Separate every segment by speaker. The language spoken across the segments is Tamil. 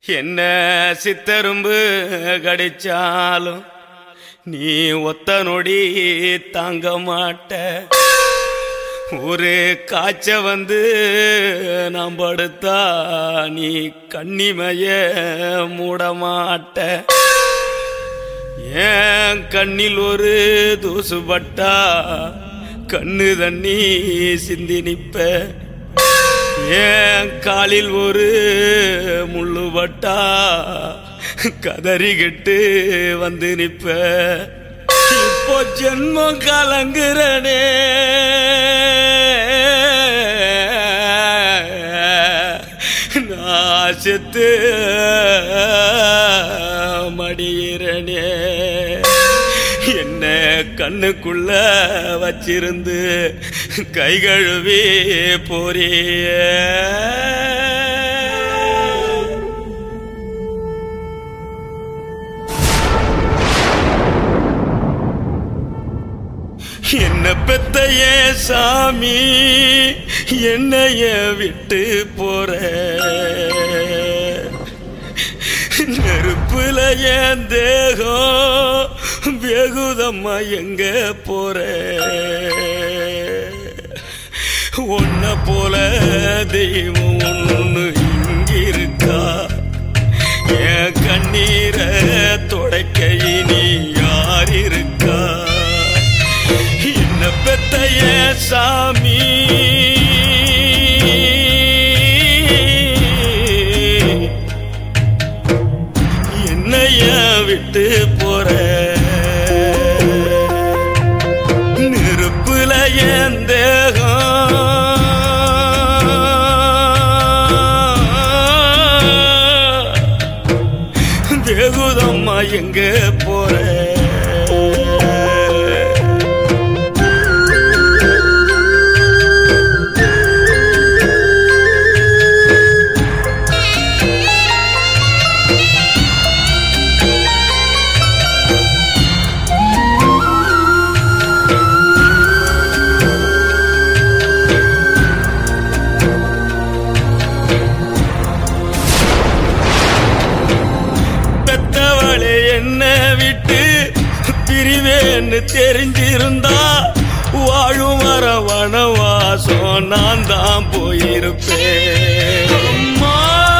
Speaker 1: என்ன சித்தரும்பு கடிச்சாலும் நீ ஒத்த நொடி தாங்க மாட்ட ஒரு காய்ச்ச வந்து நாம் படுத்தா நீ கண்ணிமைய மூட மாட்ட ஏன் கண்ணில் ஒரு தூசு பட்டா கண்ணு தண்ணி சிந்தி நிப்ப ஏன் காலில் ஒரு முள்ளு பட்டா கதறிக்கிட்டு வந்து நிப்ப இப்போ ஜென்மம் கலங்குறனே நான் செத்து மடியிறனே என்ன கண்ணுக்குள்ள வச்சிருந்து கை கழுவி போறிய என்ன பெத்த ஏன் சாமி என்னைய விட்டு போற நெருப்புல என் தேகம் வெகுதம்மா எங்க போற உன்ன போல தெய்வம் ஒண்ணு இங்கிருக்கா என் கண்ணீரை தொடக்க இனி யார் இருக்கா என்ன பெத்த என் சாமி என்னைய விட்டு போற நெருப்புல என் தேகம் தேகுதம்மா எங்க போற பெத்தவளே என்ன விட்டு பிரிவேன்னு தெரிஞ்சிருந்தா வாழும் வர வனவாசம் நான் தான் போயிருப்பேன் அம்மா,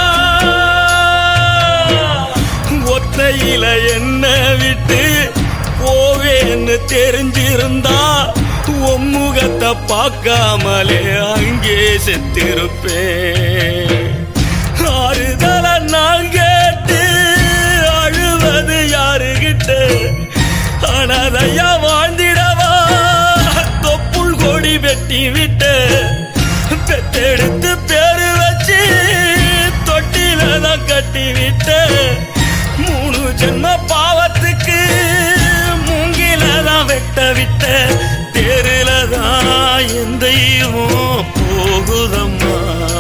Speaker 1: ஒத்தையில என்ன விட்டு போவேன்னு தெரிஞ்சிருந்தா உம்முகத்தை பார்க்காமலே அங்கே செத்திருப்பேன் ஆறுதல நான் கேட்டு அழுவது யாருகிட்ட அனதையா வாழ்ந்திடவா தொப்புள் கொடி வெட்டி விட்டு பெத்தெடுத்து பேரு வச்சு தொட்டில தான் கட்டி விட்டு மூணு ஜென்ம பாவத்துக்கு மூங்கில தான் வெட்ட விட்ட தேருல தான் என் தெய்வம் போகுதம்மா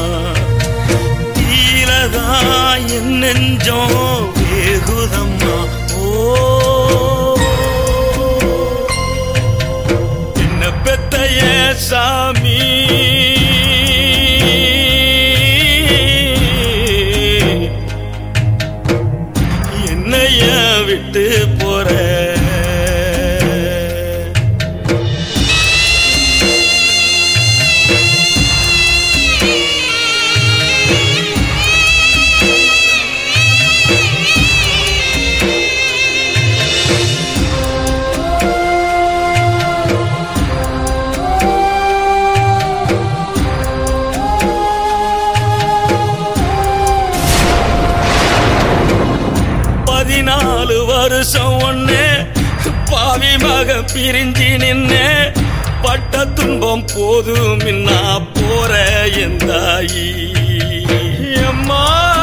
Speaker 1: கீழதான் என் நெஞ்சம் வேகுதம்மா ஓ என்ன பெத்த ஏன் சாமி என்னைய விட்டு போற பதினாலு வருஷம் ஒண்ணு பாவி மக பிரிஞ்சு நின்னு பட்ட துன்பம் போதும் இன்னா போற எந்தாயி அம்மா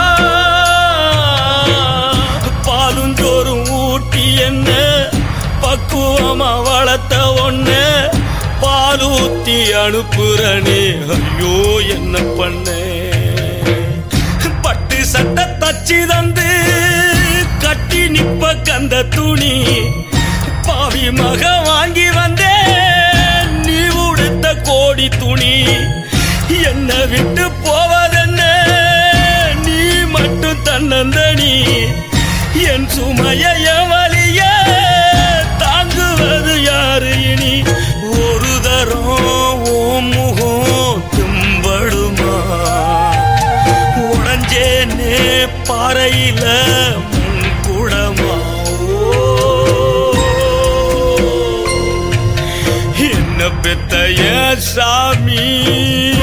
Speaker 1: பாலும் சோறும் ஊட்டி என்ன பக்குவமா வளர்த்த ஒண்ணு பால் ஊத்தி அனுப்புறனே ஐயோ என்ன பண்ணேன் பட்டு சட்டை தச்சு தந்து கட்டி நிப்ப கந்த துணி பாவி மக வாங்கி வந்தே நீ உடுத்த கோடி துணி என்ன விட்டு போவதென்ன நீ மட்டும் தன்ன தன்னந்தனி என் சுமைய வலிய தாங்குவது யாரு இனி ஒரு தரம் ஓ முகம் தும்படுமா உடஞ்சேனே பாறையில முன் குடமா என்ன பெத்த ஏன் சாமி